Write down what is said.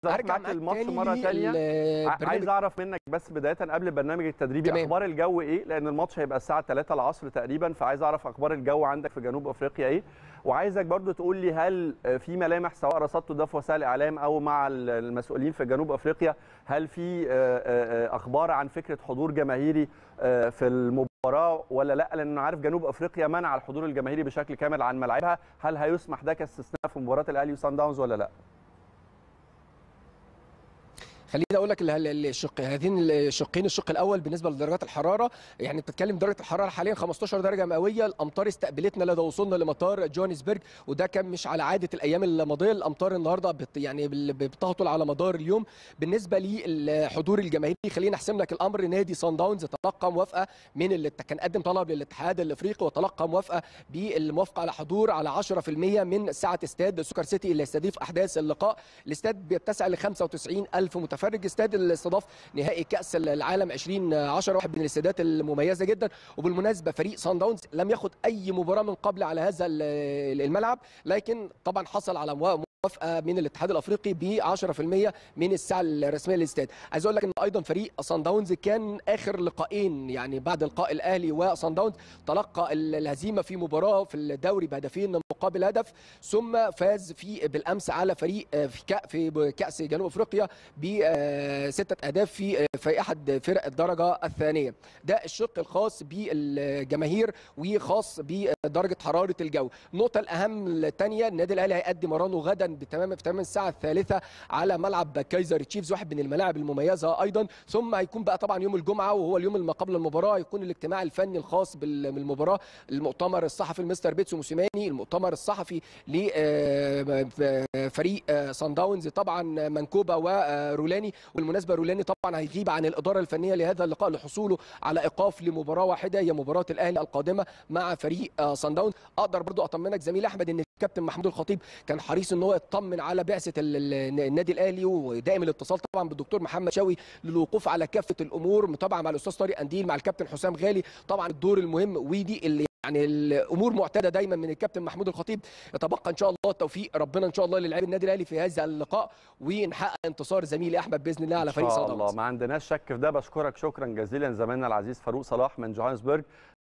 اروح هرجع معاك معاك الماتش تاني مره ثانيه للبرنامج. عايز اعرف منك بس بدايه قبل البرنامج التدريبي تمام. اخبار الجو ايه لان الماتش هيبقى الساعه 3 العصر تقريبا فعايز اعرف اخبار الجو عندك في جنوب افريقيا ايه وعايزك برضو تقول لي هل في ملامح سواء رصدته ده في وسائل الاعلام او مع المسؤولين في جنوب افريقيا هل في آه، آه، آه، اخبار عن فكره حضور جماهيري آه، في المباراه ولا لا لان عارف جنوب افريقيا منع الحضور الجماهيري بشكل كامل عن ملاعبها هل هيسمح ده كاستثناء في مباراه الاهلي وسان داونز ولا لا خليني اقول لك ال- ال- الشق هذين الشقين الشق الاول بالنسبه لدرجات الحراره يعني بتتكلم درجه الحراره حاليا 15 درجه مئويه الامطار استقبلتنا لدى وصولنا لمطار جوهانسبرج وده كان مش على عاده الايام الماضيه الامطار النهارده بت يعني بال- بتهطل على مدار اليوم بالنسبه للحضور الجماهيري خلينا احسم لك الامر نادي سان داونز تلقى موافقه من اللي كان قدم طلب للاتحاد الافريقي وتلقى موافقه بالموافقه على حضور على 10% من سعه استاد سوكر سيتي اللي يستضيف احداث اللقاء الاستاد بيتسع ل 95 الف متفرج استاد اللي استضاف نهائي كاس العالم 2010 واحد من الاستادات المميزه جدا وبالمناسبه فريق سان داونز لم ياخد اي مباراه من قبل على هذا ال- الملعب لكن طبعا حصل على موا- موافقه من الاتحاد الافريقي ب 10% من السعه الرسميه للاستاد عايز اقول لك ان ايضا فريق سان داونز كان اخر لقاءين يعني بعد لقاء الاهلي وسان داونز تلقى ال- الهزيمه في مباراه في الدوري بهدفين مقابل هدف ثم فاز في بالامس على فريق آه، في كأ في كاس جنوب افريقيا بسته اهداف في آه، في احد فرق الدرجه الثانيه ده الشق الخاص بالجماهير وخاص بدرجه حراره الجو النقطه الاهم الثانيه النادي الاهلي هيقدم مرانه غدا بتمام في تمام الساعه الثالثه على ملعب كايزر تشيفز واحد من الملاعب المميزه ايضا ثم هيكون بقى طبعا يوم الجمعه وهو اليوم اللي ما قبل المباراه هيكون الاجتماع الفني الخاص بال- بالمباراه المؤتمر الصحفي لمستر بيتسو موسيماني المؤتمر الصحفي لفريق سان داونز طبعا منكوبه ورولاني وبالمناسبه رولاني طبعا هيغيب عن الاداره الفنيه لهذا اللقاء لحصوله على ايقاف لمباراه واحده هي مباراه الاهلي القادمه مع فريق آه، سان داونز اقدر برضو اطمنك زميلي احمد ان الكابتن محمود الخطيب كان حريص ان هو يطمن على بعثه ال- ال- النادي الاهلي ودائم الاتصال طبعا بالدكتور محمد شاوي للوقوف على كافه الامور متابعه مع الاستاذ طارق انديل مع الكابتن حسام غالي طبعا الدور المهم ودي اللي يعني الامور معتاده دايما من الكابتن محمود الخطيب يتبقى ان شاء الله التوفيق ربنا ان شاء الله للاعبي النادي الاهلي في هذا اللقاء ونحقق انتصار زميلي احمد باذن الله على فريق ان سان شاء الله داونز ما عندناش شك في ده بشكرك شكرا جزيلا زميلنا العزيز فاروق صلاح من جوهانسبرج